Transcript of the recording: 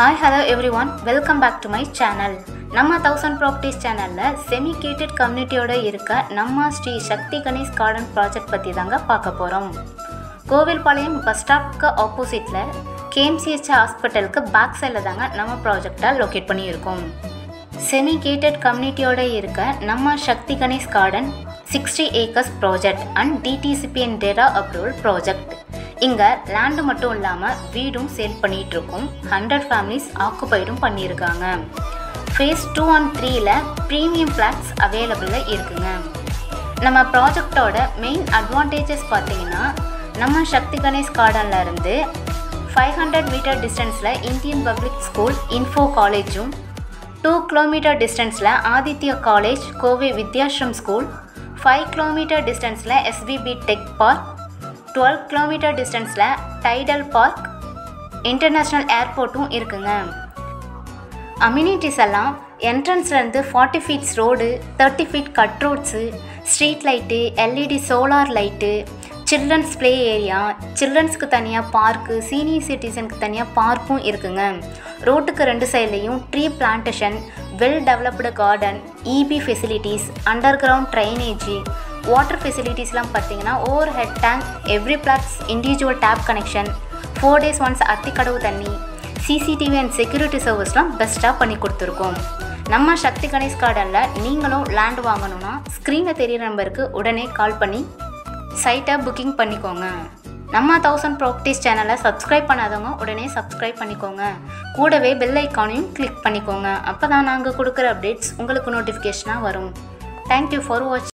hi hello everyone welcome back to my channel நம்ம thousand properties சேனலில் semi gated கம்யூனிட்டியோட இருக்க நம்ம ஸ்ரீ சக்தி கணேஷ் கார்டன் ப்ராஜெக்ட் பற்றி தாங்க பார்க்க போகிறோம் கோவில்பாளையம் பஸ் ஸ்டாப்க்கு ஆப்போசிட்டில் கேஎம்சிஹெச் ஹாஸ்பிட்டலுக்கு பேக் சைடில் தாங்க நம்ம ப்ராஜெக்டை லொக்கேட் பண்ணியிருக்கோம் செமி கேட்டட் கம்யூனிட்டியோட இருக்க நம்ம Sakthi Ganesh garden sixty acres project and DTCP and RERA approval project இங்கே லேண்டு மட்டும் இல்லாமல் வீடும் சேல் பண்ணிகிட்டு இருக்கோம் ஹண்ட்ரட் ஃபேமிலிஸ் ஆக்குபைடும் பண்ணியிருக்காங்க ஃபேஸ் டூ அண்ட் த்ரீயில் ப்ரீமியம் ஃப்ளாட்ஸ் அவைலபிளில் இருக்குங்க நம்ம ப்ராஜெக்டோட மெயின் அட்வான்டேஜஸ் பார்த்தீங்கன்னா நம்ம சக்தி கணேஷ் கார்டனில் இருந்து ஃபைவ் ஹண்ட்ரட் மீட்டர் டிஸ்டன்ஸில் இந்தியன் பப்ளிக் ஸ்கூல் இன்ஃபோ காலேஜும் டூ கிலோமீட்டர் டிஸ்டன்ஸில் Aditya college Kovai Vidyashram school five kilometre டிஸ்டன்ஸில் SPB tech park twelve kilometre டிஸ்டன்ஸில் டைடல் பார்க் இன்டர்நேஷ்னல் ஏர்போர்ட்டும் இருக்குங்க அம்யூனிட்டிஸ் எல்லாம் என்ட்ரன்ஸ்லேருந்து forty feets road thirty feet cut roads street light LED solar light children's play area சில்ட்ரன்ஸ்க்கு தனியாக பார்க்கு சீனியர் சிட்டிசனுக்கு தனியாக பார்க்கும் இருக்குங்க ரோட்டுக்கு ரெண்டு சைட்லேயும் tree plantation well developed garden EB facilities underground drainage water ஃபெசிலிட்டிஸ்லாம் பார்த்தீங்கன்னா overhead tank every flats individual tap connection four days once Athikadavu தண்ணி சிசிடிவி அண்ட் செக்யூரிட்டி சர்வீஸ்லாம் பெஸ்ட்டாக பண்ணி கொடுத்துருக்கோம் நம்ம சக்தி கணேஷ் கார்டனில் நீங்களும் லேண்ட் வாங்கணும்னா ஸ்க்ரீனில் தெரியிற நம்பருக்கு உடனே கால் பண்ணி சைட்டை புக்கிங் பண்ணிக்கோங்க நம்ம தௌசண்ட் ப்ராப்பர்ட்டிஸ் சேனலை சப்ஸ்கிரைப் பண்ணாதவங்க உடனே சப்ஸ்கிரைப் பண்ணிக்கோங்க கூடவே பெல் ஐக்கானையும் கிளிக் பண்ணிக்கோங்க அப்போ தான் நாங்கள் கொடுக்குற அப்டேட்ஸ் உங்களுக்கு நோட்டிஃபிகேஷனாக வரும் தேங்க்யூ ஃபார் வாட்ச்